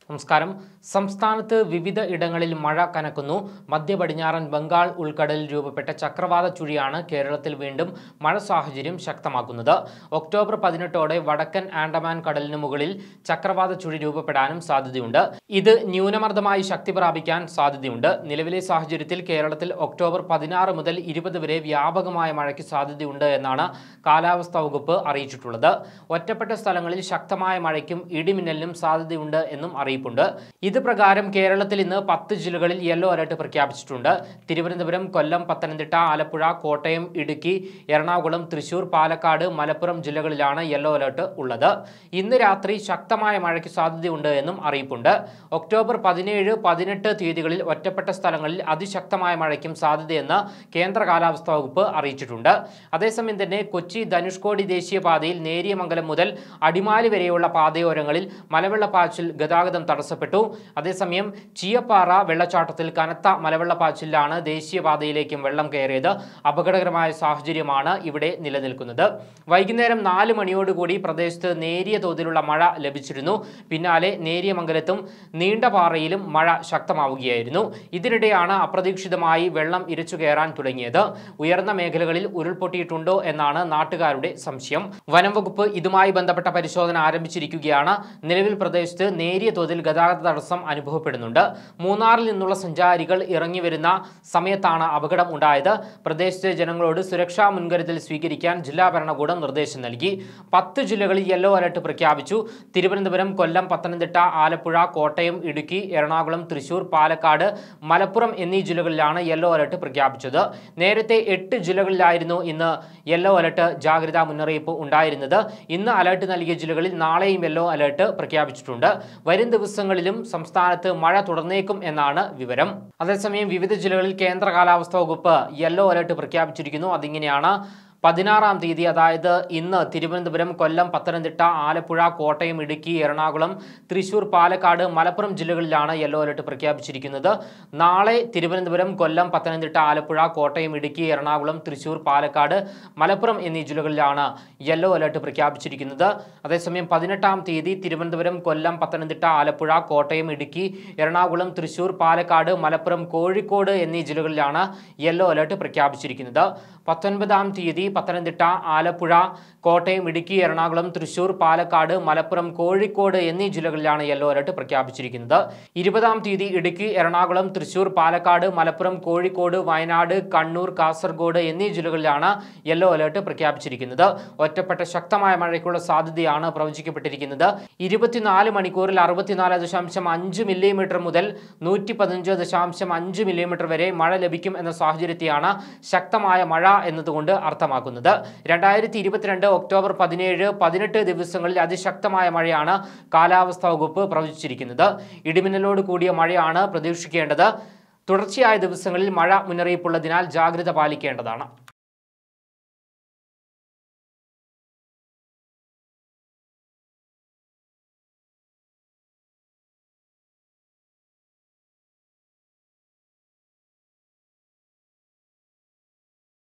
നമസ്കാരം സംസ്ഥാനത്ത് വിവിധ ഇടങ്ങളിൽ മഴ കനക്കുന്നു മധ്യ പടിഞ്ഞാറൻ ബംഗാൾ ഉൾക്കടലിൽ രൂപപ്പെട്ട ചക്രവാത ചുഴിയാണ് കേരളത്തിൽ വീണ്ടും മഴ സാഹചര്യം ശക്തമാക്കുന്നത് ഒക്ടോബർ പതിനെട്ടോടെ വടക്കൻ ആൻഡമാൻ കടലിന് മുകളിൽ ചക്രവാത ചുഴി രൂപപ്പെടാനും സാധ്യതയുണ്ട് ഇത് ന്യൂനമർദ്ദമായി ശക്തി പ്രാപിക്കാൻ സാധ്യതയുണ്ട് നിലവിലെ സാഹചര്യത്തിൽ കേരളത്തിൽ ഒക്ടോബർ പതിനാറ് മുതൽ ഇരുപത് വരെ വ്യാപകമായ മഴയ്ക്ക് സാധ്യതയുണ്ട് എന്നാണ് കാലാവസ്ഥാ വകുപ്പ് അറിയിച്ചിട്ടുള്ളത് ഒറ്റപ്പെട്ട സ്ഥലങ്ങളിൽ ശക്തമായ മഴയ്ക്കും ഇടിമിന്നലിനും സാധ്യതയുണ്ട് എന്നും അറിയിപ്പുണ്ട് ഇത് പ്രകാരം കേരളത്തിൽ ഇന്ന് പത്ത് ജില്ലകളിൽ യെല്ലോ അലർട്ട് പ്രഖ്യാപിച്ചിട്ടുണ്ട് തിരുവനന്തപുരം കൊല്ലം പത്തനംതിട്ട ആലപ്പുഴ കോട്ടയം ഇടുക്കി എറണാകുളം തൃശൂർ പാലക്കാട് മലപ്പുറം ജില്ലകളിലാണ് യെല്ലോ അലർട്ട് ഉള്ളത് ഇന്ന് രാത്രി ശക്തമായ മഴയ്ക്ക് സാധ്യതയുണ്ട് എന്നും അറിയിപ്പുണ്ട് ഒക്ടോബർ പതിനേഴ് പതിനെട്ട് തീയതികളിൽ ഒറ്റപ്പെട്ട സ്ഥലങ്ങളിൽ അതിശക്തമായ മഴയ്ക്കും സാധ്യതയെന്ന് കേന്ദ്ര കാലാവസ്ഥാ വകുപ്പ് അറിയിച്ചിട്ടുണ്ട് അതേസമയം തന്നെ കൊച്ചി ധനുഷ്കോടി ദേശീയപാതയിൽ നേരിയമംഗലം മുതൽ അടിമാലി വരെയുള്ള പാതയോരങ്ങളിൽ മലവെള്ളപ്പാച്ചിൽ ഗതാഗതം തടസ്സപ്പെട്ടു അതേസമയം ചീയപ്പാറ വെള്ളച്ചാട്ടത്തിൽ കനത്ത മലവെള്ളപ്പാച്ചിലാണ് ദേശീയപാതയിലേക്കും വെള്ളം കയറിയത് അപകടകരമായ സാഹചര്യമാണ് ഇവിടെ നിലനിൽക്കുന്നത് വൈകുന്നേരം നാല് മണിയോടുകൂടി പ്രദേശത്ത് നേരിയ തോതിലുള്ള മഴ ലഭിച്ചിരുന്നു പിന്നാലെ നേരിയമംഗലത്തും നീണ്ടപാറയിലും മഴ ശക്തമാവുകയായിരുന്നു ഇതിനിടെയാണ് അപ്രതീക്ഷിതമായി വെള്ളം ഇരച്ചു കയറാൻ തുടങ്ങിയത് ഉയർന്ന മേഖലകളിൽ ഉരുൾപൊട്ടിയിട്ടുണ്ടോ എന്നാണ് നാട്ടുകാരുടെ സംശയം വനം വകുപ്പ് ഇതുമായി ബന്ധപ്പെട്ട പരിശോധന ആരംഭിച്ചിരിക്കുകയാണ് നിലവിൽ പ്രദേശത്ത് നേരിയ തോതിൽ ഗതാഗത തടസ്സം അനുഭവപ്പെടുന്നുണ്ട് മൂന്നാറിൽ നിന്നുള്ള സഞ്ചാരികൾ ഇറങ്ങി വരുന്ന സമയത്താണ് അപകടം ഉണ്ടായത് പ്രദേശത്തെ ജനങ്ങളോട് സുരക്ഷാ മുൻകരുതൽ സ്വീകരിക്കാൻ ജില്ലാ ഭരണകൂടം നിർദ്ദേശം നൽകി പത്ത് ജില്ലകളിൽ യെല്ലോ അലർട്ട് പ്രഖ്യാപിച്ചു തിരുവനന്തപുരം കൊല്ലം പത്തനംതിട്ട ആലപ്പുഴ കോട്ടയം ഇടുക്കി എറണാകുളം തൃശൂർ പാലക്കാട് മലപ്പുറം എന്നീ ജില്ലകളിലാണ് യെല്ലോ അലർട്ട് പ്രഖ്യാപിച്ചത് നേരത്തെ എട്ട് ജില്ലകളിലായിരുന്നു ഇന്ന് യെല്ലോ അലർട്ട് ജാഗ്രതാ മുന്നറിയിപ്പ് ഉണ്ടായിരുന്നത് ഇന്ന് അലർട്ട് നൽകിയ ജില്ലകളിൽ നാളെയും യെല്ലോ അലർട്ട് പ്രഖ്യാപിച്ചിട്ടുണ്ട് വരും ദിവസങ്ങളിലും സംസ്ഥാനത്ത് മഴ തുടർന്നേക്കും എന്നാണ് വിവരം അതേസമയം വിവിധ ജില്ലകളിൽ കേന്ദ്ര കാലാവസ്ഥാ വകുപ്പ് യെല്ലോ അലർട്ട് പ്രഖ്യാപിച്ചിരിക്കുന്നു അതിങ്ങനെയാണ് പതിനാറാം തീയതി അതായത് ഇന്ന് തിരുവനന്തപുരം കൊല്ലം പത്തനംതിട്ട ആലപ്പുഴ കോട്ടയം ഇടുക്കി എറണാകുളം തൃശൂർ പാലക്കാട് മലപ്പുറം ജില്ലകളിലാണ് യെല്ലോ അലർട്ട് പ്രഖ്യാപിച്ചിരിക്കുന്നത് നാളെ തിരുവനന്തപുരം കൊല്ലം പത്തനംതിട്ട ആലപ്പുഴ കോട്ടയം ഇടുക്കി എറണാകുളം തൃശൂർ പാലക്കാട് മലപ്പുറം എന്നീ ജില്ലകളിലാണ് യെല്ലോ അലർട്ട് പ്രഖ്യാപിച്ചിരിക്കുന്നത് അതേസമയം പതിനെട്ടാം തീയതി തിരുവനന്തപുരം കൊല്ലം പത്തനംതിട്ട ആലപ്പുഴ കോട്ടയം ഇടുക്കി എറണാകുളം തൃശൂർ പാലക്കാട് മലപ്പുറം കോഴിക്കോട് എന്നീ ജില്ലകളിലാണ് യെല്ലോ അലർട്ട് പ്രഖ്യാപിച്ചിരിക്കുന്നത് പത്തൊൻപതാം തീയതി പത്തനംതിട്ട ആലപ്പുഴ കോട്ടയം ഇടുക്കി എറണാകുളം തൃശൂർ പാലക്കാട് മലപ്പുറം കോഴിക്കോട് എന്നീ ജില്ലകളിലാണ് യെല്ലോ അലർട്ട് പ്രഖ്യാപിച്ചിരിക്കുന്നത് ഇരുപതാം തീയതി ഇടുക്കി എറണാകുളം തൃശൂർ പാലക്കാട് മലപ്പുറം കോഴിക്കോട് വയനാട് കണ്ണൂർ കാസർഗോഡ് എന്നീ ജില്ലകളിലാണ് യെല്ലോ അലർട്ട് പ്രഖ്യാപിച്ചിരിക്കുന്നത് ഒറ്റപ്പെട്ട ശക്തമായ മഴയ്ക്കുള്ള സാധ്യതയാണ് പ്രവചിക്കപ്പെട്ടിരിക്കുന്നത് ഇരുപത്തിനാല് മണിക്കൂറിൽ അറുപത്തിനാല് ദശാംശം അഞ്ച് മില്ലിമീറ്റർ മുതൽ നൂറ്റി പതിനഞ്ച് ദശാംശം അഞ്ച് മില്ലിമീറ്റർ വരെ മഴ ലഭിക്കും എന്ന സാഹചര്യത്തെയാണ് ശക്തമായ മഴ എന്നതുകൊണ്ട് അർത്ഥമാക്കുന്നത് രണ്ടായിരത്തി ഇരുപത്തിരണ്ട് ഒക്ടോബർ പതിനേഴ് പതിനെട്ട് ദിവസങ്ങളിൽ അതിശക്തമായ മഴയാണ് കാലാവസ്ഥാ വകുപ്പ് പ്രവചിച്ചിരിക്കുന്നത് ഇടിമിന്നലോട് കൂടിയ മഴയാണ് പ്രതീക്ഷിക്കേണ്ടത് തുടർച്ചയായ ദിവസങ്ങളിൽ മഴ മുന്നറിയിപ്പുള്ളതിനാൽ ജാഗ്രത പാലിക്കേണ്ടതാണ്